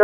hello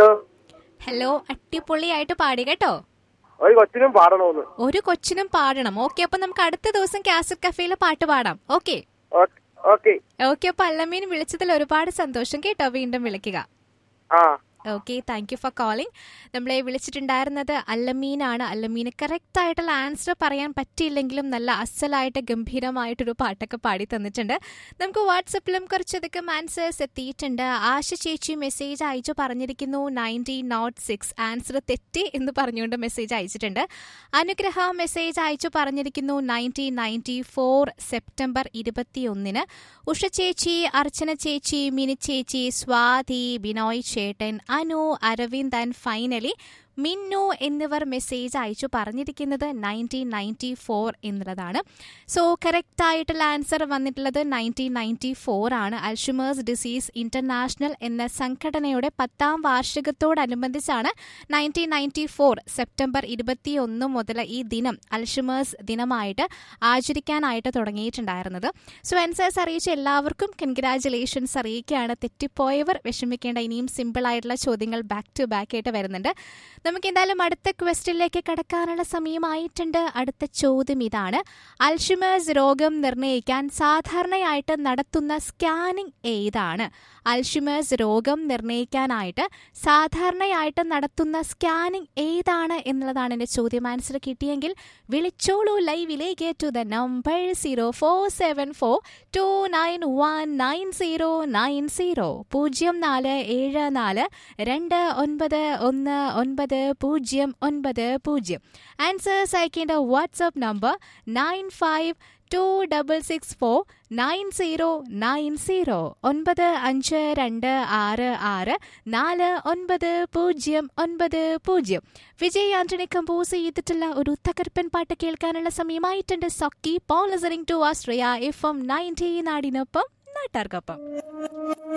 hello അടിപൊളിയായിട്ട് പാടി കേട്ടോ ഒരു കൊച്ചിനും പാടണോന്ന് ഒരു കൊച്ചിനും പാടണം ഓക്കെ അപ്പൊ നമുക്ക് അടുത്ത ദിവസം കാസറ്റ് കഫേയിലെ പാട്ട് പാടാം ഓക്കെ ഓക്കെ ഓക്കെ ഓക്കെ അപ്പൊ അല്ലമീൻ വിളിച്ചതിൽ ഒരുപാട് സന്തോഷം കേട്ടോ വീണ്ടും വിളിക്കുക ആ okay thank you for calling നമ്മളെ വിളിച്ചിട്ടുണ്ടായിരുന്നത് അല്ലമീനാണ് അല്ലമീന് കറക്റ്റ് ആയിട്ടുള്ള ആൻസർ പറയാൻ പറ്റിയില്ലെങ്കിലും നല്ല അസലായിട്ട് ഗംഭീരമായിട്ടൊരു പാട്ടൊക്കെ പാടി തന്നിട്ടുണ്ട് നമുക്ക് വാട്സപ്പിലും കുറച്ചധികം ആൻസേഴ്സ് എത്തിയിട്ടുണ്ട് ആശ ചേച്ചി മെസ്സേജ് അയച്ചു പറഞ്ഞിരിക്കുന്നു നയൻറ്റീൻ നോട്ട് സിക്സ് ആൻസർ തെറ്റി എന്ന് പറഞ്ഞുകൊണ്ട് മെസ്സേജ് അയച്ചിട്ടുണ്ട് അനുഗ്രഹ മെസ്സേജ് അയച്ചു പറഞ്ഞിരിക്കുന്നു നയൻറ്റീൻ നയൻറ്റി ഫോർ സെപ്റ്റംബർ ഇരുപത്തിയൊന്നിന് ഉഷ ചേച്ചി അർച്ചന ചേച്ചി മിനി ചേച്ചി സ്വാതി ബിനോയ് ചേട്ടൻ അനു അരവിന്ദ് ആൻഡ് ഫൈനലി മിന്നു എന്നിവർ മെസ്സേജ് അയച്ചു പറഞ്ഞിരിക്കുന്നത് നയൻറ്റീൻ നയൻറ്റി ഫോർ എന്നുള്ളതാണ് സോ കറക്റ്റ് ആയിട്ടുള്ള ആൻസർ വന്നിട്ടുള്ളത് നയൻറ്റീൻ നയൻറ്റി ഫോർ ആണ് അൽഷുമേഴ്സ് ഡിസീസ് ഇന്റർനാഷണൽ എന്ന സംഘടനയുടെ പത്താം വാർഷികത്തോടനുബന്ധിച്ചാണ് നയൻറ്റീൻ നയൻറ്റി ഫോർ സെപ്റ്റംബർ ഇരുപത്തിയൊന്ന് മുതൽ ഈ ദിനം അൽഷുമേഴ്സ് ദിനമായിട്ട് ആചരിക്കാനായിട്ട് തുടങ്ങിയിട്ടുണ്ടായിരുന്നത് സോ ആൻസേഴ്സ് അറിയിച്ച എല്ലാവർക്കും കൺഗ്രാറ്റുലേഷൻസ് അറിയിക്കുകയാണ് തെറ്റിപ്പോയവർ വിഷമിക്കേണ്ട ഇനിയും സിമ്പിൾ ആയിട്ടുള്ള ചോദ്യങ്ങൾ ബാക്ക് ടു ബാക്ക് ആയിട്ട് വരുന്നുണ്ട് നമുക്ക് എന്തായാലും അടുത്ത ക്വസ്റ്റിലേക്ക് കടക്കാനുള്ള സമയമായിട്ടുണ്ട് അടുത്ത ചോദ്യം ഇതാണ് അൽഷിമേഴ്സ് രോഗം നിർണ്ണയിക്കാൻ സാധാരണയായിട്ട് നടത്തുന്ന സ്കാനിംഗ് ഏതാണ് അൽഷിമേഴ്സ് രോഗം നിർണ്ണയിക്കാനായിട്ട് സാധാരണയായിട്ട് നടത്തുന്ന സ്കാനിംഗ് ഏതാണ് എന്നുള്ളതാണ് എൻ്റെ ചോദ്യം ആൻസർ കിട്ടിയെങ്കിൽ വിളിച്ചോളൂ ലൈവിലേക്ക് to the number zero four seven four two nine one nine zero nine zero പൂജ്യം നാല് ഏഴ് നാല് രണ്ട് ഒൻപത് ഒന്ന് ഒൻപത് പൂജ്യം ഒൻപത് പൂജ്യം ആൻസേഴ്സ് അയക്കേണ്ട WhatsApp number nine five two double six four nine zero nine zero ഒൻപത് അഞ്ച് രണ്ട് ആറ് ആറ് നാല് ഒൻപത് പൂജ്യം ഒൻപത് പൂജ്യം വിജയ് ആന്റണി കമ്പോസ് ചെയ്തിട്ടുള്ള ഒരു തകർപ്പൻ പാട്ട് കേൾക്കാനുള്ള സമയമായിട്ടുണ്ട് സൊക്കി പോൾ ലിസണിംഗ് ടു ആസ്ട്രിയ എഫ് എം നയൻറ്റി നാടിനൊപ്പം നാട്ടാർക്കൊപ്പം